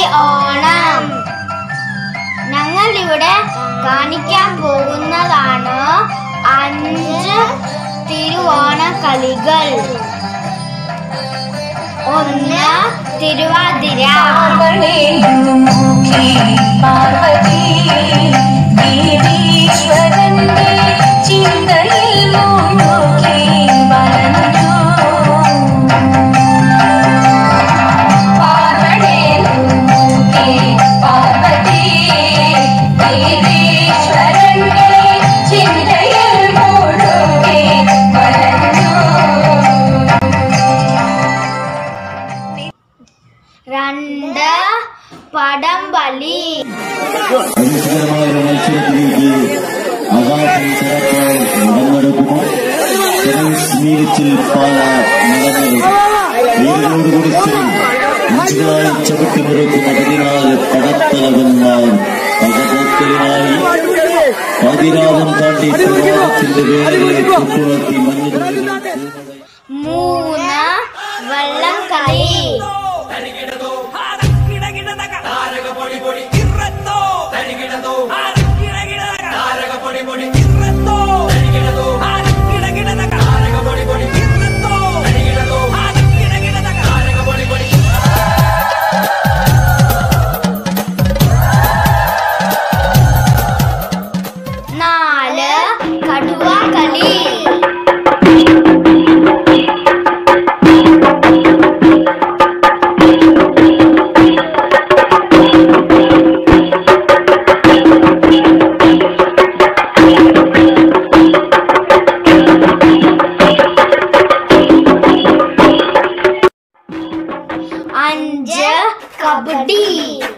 ഓണം ഞങ്ങൾ ഇവിടെ കാണിക്കാൻ പോകുന്നതാണ് അഞ്ച് തിരുവോണ കളികൾ ഒന്ന് തിരുവാതിര പാർവതി ദേവീശ്വരന്റെ ചിന്തയിൽ മുഴുകി വരഞ്ഞു പാർവണേ മുഖേ പാർവതി ദേവീശ്വരന്റെ ചിന്തയിൽ മുഴുകി വരഞ്ഞു രണ്ട് പടംവലി അത്ഭുതകരമായ ഒരു മത്സരത്തിലേക്ക് അകാശം ചിറപ്പാൻ നടന്നെടുക്കുന്നു സ്മീരിച്ചിൽ പാല നടന്നത് വീരനോടുകൂടി സ്ഥിരം മുഞ്ചുകളായി ചവിട്ടി മുറുക്കുന്ന പതിനാല് പടത്തലവന്മാർ പകപോക്കലിനായി പതിനാദം താണ്ടി പ്രഭാതത്തിന്റെ വേലയെ കൊണ്ടുവത്തി മഞ്ഞുതുള്ളികൾ മൂന്ന് വള്ളംകളി നാല് കടുവാകളി അഞ്ച് കബഡി